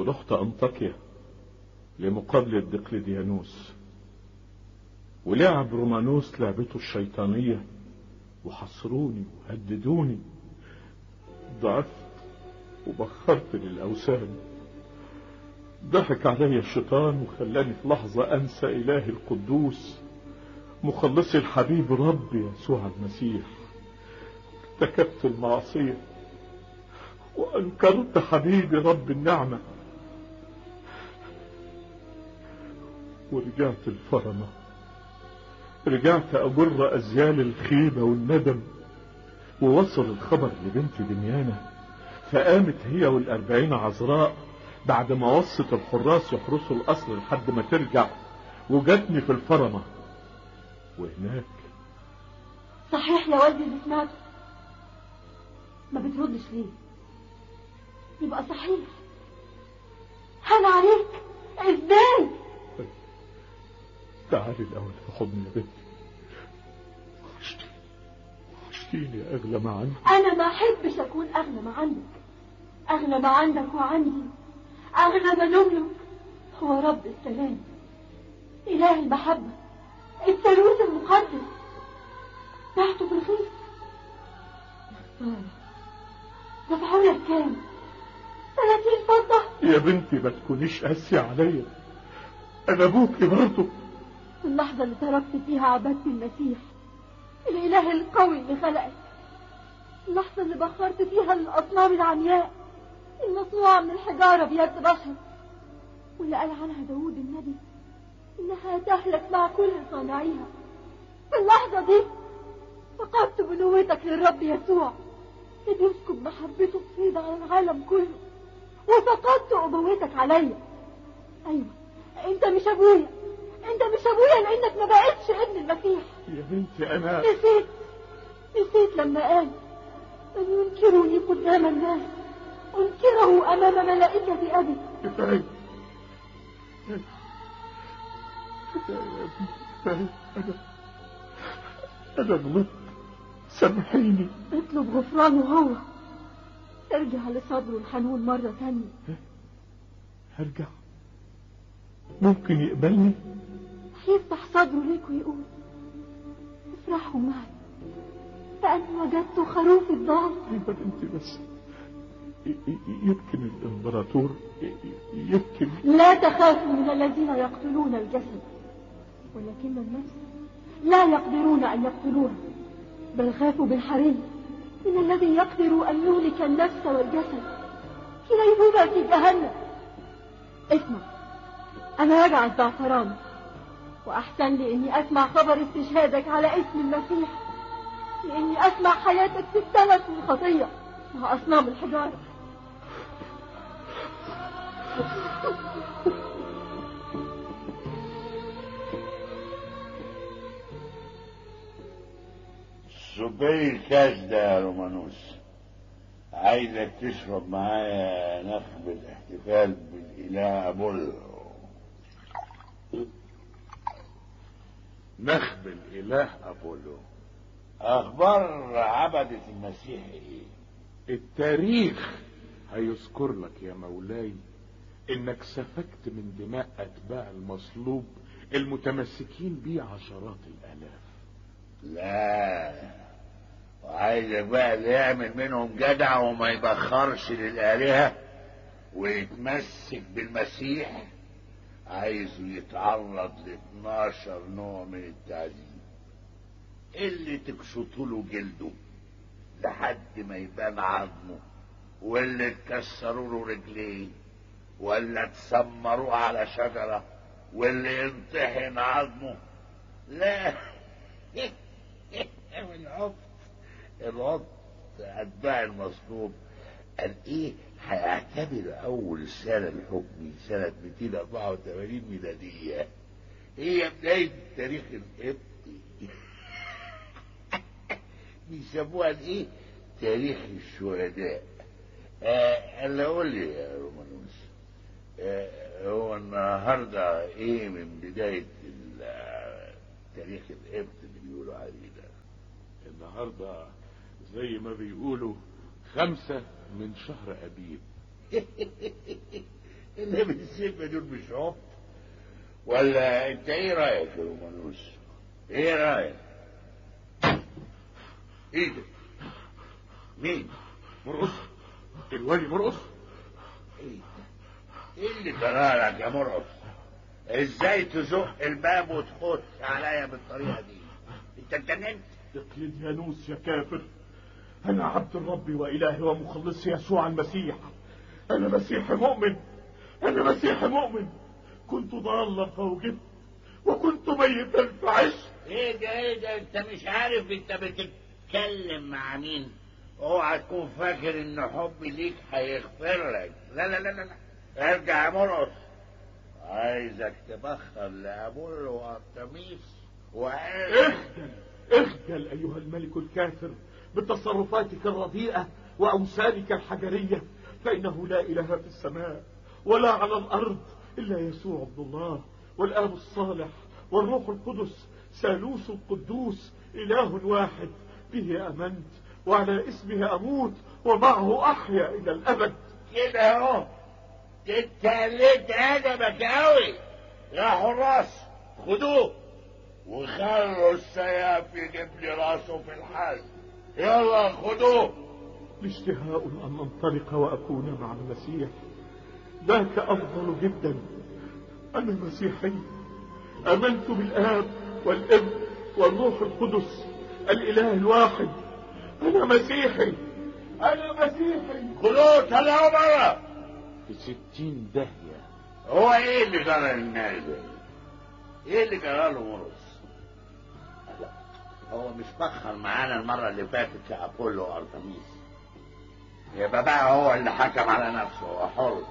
ورحت أنطاكيا لمقابلة دقلديانوس ولعب رومانوس لعبته الشيطانية وحصروني وهددوني ضعفت وبخرت للأوثان ضحك علي الشيطان وخلاني في لحظة أنسى إلهي القدوس مخلصي الحبيب ربي يسوع المسيح ارتكبت المعصية وأنكرت حبيبي رب النعمة ورجعت الفرمة رجعت أجر أزيال الخيبة والندم ووصل الخبر لبنتي دميانة فقامت هي والأربعين عذراء بعد ما وصت الحراس يحرسوا القصر لحد ما ترجع وجاتني في الفرمة وهناك صحيح يا والدي اللي سمعته ما بتردش ليه يبقى صحيح هان عليك ازاي تعالي الأول في حضني يا بنتي وحشتيني وحشتيني يا أغلى ما عندي انا ما احبش اكون اغنى ما عندك اغنى ما عندك وعندي اغنى ما نملك هو رب السلام اله المحبة الثالوث المقدس بعته بالخير يا خسارة دفعوا لك كام 30 فضة يا بنتي ما تكونيش قاسية عليا أنا أبوكي برضه في اللحظة اللي تركت فيها عبدت المسيح الإله القوي اللي خلقك اللحظة اللي بخرت فيها الأصنام العمياء المصنوعة من الحجارة بيد بشر واللي قال عنها داود النبي إنها تهلك مع كل صانعيها في اللحظة دي فقدت بنوتك للرب يسوع اللي بيسكب محبته بفيض على العالم كله وفقدت أبوتك عليا أيوة أنت مش أبويا أنت مش أبويا لأنك ما بقتش ابن المسيح يا بنتي أنا نسيت نسيت لما قال من ينكرني قدام الناس أنكره أمام ملائكة أبي كفاية كفاية يا ابني كفاية أنا أنا غلطت سامحيني اطلب غفرانه هو ارجع لصدره الحنون مرة تانية هرجع ممكن يقبلني هيفتح صدره ليك ويقول افرحوا معي فأني وجدت خروف الضال يا بنتي بس ي- ي- يمكن الامبراطور ي- ي- يمكن لا تخافوا من الذين يقتلون الجسد ولكن النفس لا يقدرون أن يقتلوها بل خافوا بالحري من الذي يقدر أن يهلك النفس والجسد كليهما في جهنم اسمع أنا راجع الزعفران وأحسن لي إني أسمع خبر استشهادك على اسم المسيح لإني أسمع حياتك في التلف والخطية مع أصنام الحجارة صبي الكاس ده يا رومانوس عايزك تشرب معايا نخب الاحتفال بالإله أبولو نخب الإله أبولو أخبار عبدة المسيح إيه؟ التاريخ هيذكر لك يا مولاي انك سفكت من دماء اتباع المصلوب المتمسكين بيه عشرات الالاف لا وعايزك بقى اللي يعمل منهم جدع وما يبخرش للآلهة ويتمسك بالمسيح عايزه يتعرض ل 12 نوع من التعذيب اللي تكشطوا له جلده لحد ما يبان عظمه واللي تكسروا له رجليه ولا تسمروه على شجرة واللي ينطحن عظمه لا العبط العبط أتباع المصلوب قال إيه هيعتبر أول سنة الحكمي سنة 284 ميلادية هي بداية التاريخ القبطي بيسموها الإيه؟ تاريخ الشهداء آه اللي قول لي يا رومانوس آه هو النهارده ايه من بداية ال- تاريخ القبط اللي بيقولوا عليه ده النهاردة زي ما بيقولوا خمسة من شهر أبيب اللي بالسم دول مش عبط ولا انت ايه رايك يا رومانوس ايه رايك ايه ده مين مرقص الولي مرقص ايه ايه اللي جرالك يا مرقص ازاي تزق الباب وتخش عليا بالطريقه دي انت اتجننت دقلديانوس يا كافر أنا عبد الرب وإلهي ومخلصي يسوع المسيح أنا مسيحي مؤمن أنا مسيحي مؤمن كنت ضالا فوجدت وكنت ميتا فعشت ايه ده ايه ده انت مش عارف انت بتتكلم مع مين اوعى تكون فاكر ان حبي ليك هيغفر لك لا لا لا لا لا. ارجع يا مرقص عايزك تبخر لابولو وارتميس وقال اخجل اخجل أيها الملك الكافر بتصرفاتك الرديئة وأوثانك الحجرية فإنه لا إله في السماء ولا على الأرض إلا يسوع عبد الله والآب الصالح والروح القدس ثالوث القدوس إله واحد به آمنت وعلى اسمه أموت ومعه أحيا إلى الأبد كده اهو اتكلمت ادبك قوي يا حراس خدوه وخلوا السياف يجيب لي راسه في الحال يلا خدوه اشتهاء أن أنطلق وأكون مع المسيح ذاك أفضل جدا أنا مسيحي آمنت بالآب والابن والروح القدس الإله الواحد أنا مسيحي أنا مسيحي خدوه طلعوا بره في ستين داهية هو ايه اللي جرى للناس ده؟ ايه اللي جرى له مرقص لا، هو مش بخر معانا المرة اللي فاتت في أبولو وأرتميس يبقى بقى هو اللي حكم على نفسه هو حر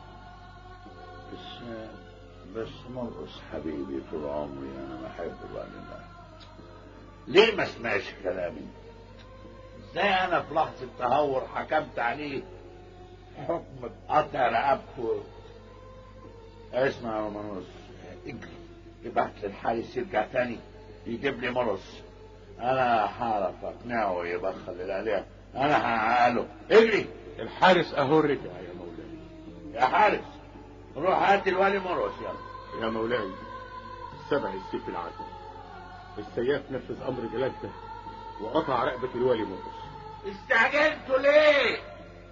بس بس مرقص حبيبي طول عمري أنا بحبه بقى لله ليه ما سمعش كلامي؟ ازاي أنا في لحظة تهور حكمت عليه حكم قطع رقبته اسمع يا رومانوس اجري ابعت للحارس يرجع تاني يجيب لي مرص انا هعرف اقنعه يبخل الالهه انا هعقله اجري الحارس اهو رجع يا مولاي يا حارس روح هات الوالي مرقص يلا يا مولاي سبع السيف العدل السياف نفذ امر جلالته وقطع رقبة الوالي مرقص استعجلتوا ليه؟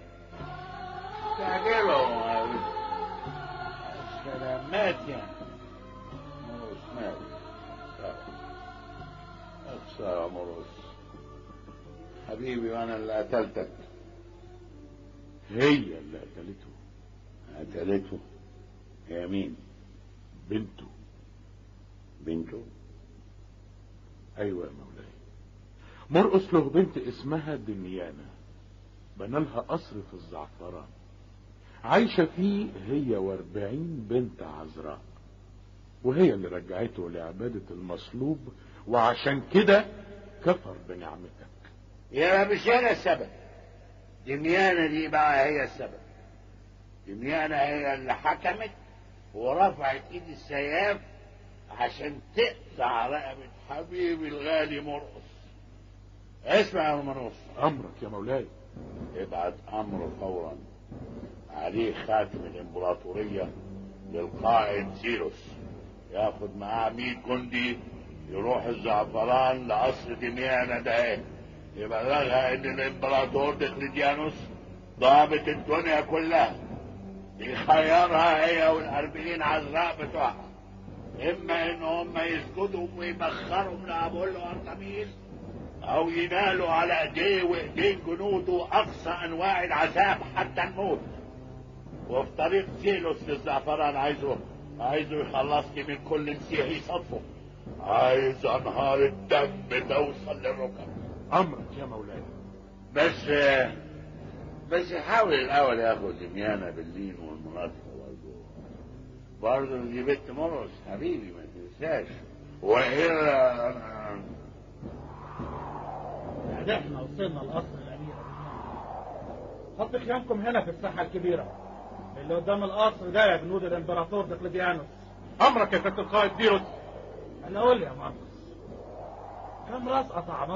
استعجلوا سلامات يعني مرقص مات اقصى يا مرقص حبيبي وانا اللي قتلتك هي اللي قتلته قتلته يا مين؟ بنته بنته؟ ايوه يا مولاي مرقص له بنت اسمها دميانة بنى لها قصر في الزعفران عايشة فيه هي واربعين بنت عذراء وهي اللي رجعته لعبادة المصلوب وعشان كده كفر بنعمتك يا مش انا السبب دميانة دي بقى هي السبب دميانة هي اللي حكمت ورفعت ايد السياف عشان تقطع رقبة حبيبي الغالي مرقص اسمع يا رومانوس امرك يا مولاي ابعت امر فورا عليه خاتم الامبراطورية للقائد سيروس ياخد معاه 100 جندي يروح الزعفران لقصر دميانة ده يبلغها ان الامبراطور دقلديانوس ضابط الدنيا كلها يخيرها هي والاربعين عذراء بتوعها اما ان هم يسجدوا ويبخروا من ابولو ارتميس او ينالوا على ايديه وايدين جنوده اقصى انواع العذاب حتى الموت وفي طريق سيلوس للزعفران عايزه عايزه يخلصني من كل مسيحي صفه عايز انهار الدم توصل للركب امرك يا مولاي بس بس حاول الاول ياخد دميانة باللين والمناطق برضه برضه دي بنت مرقص حبيبي ما تنساش والا انا يعني احنا وصلنا لقصر الأميرة حط خيامكم هنا في الساحة الكبيرة اللي قدام القصر ده يا جنود الامبراطور دقلديانوس امرك يا سيادة القائد ديروس انا اقول يا ماركوس كم راس قطع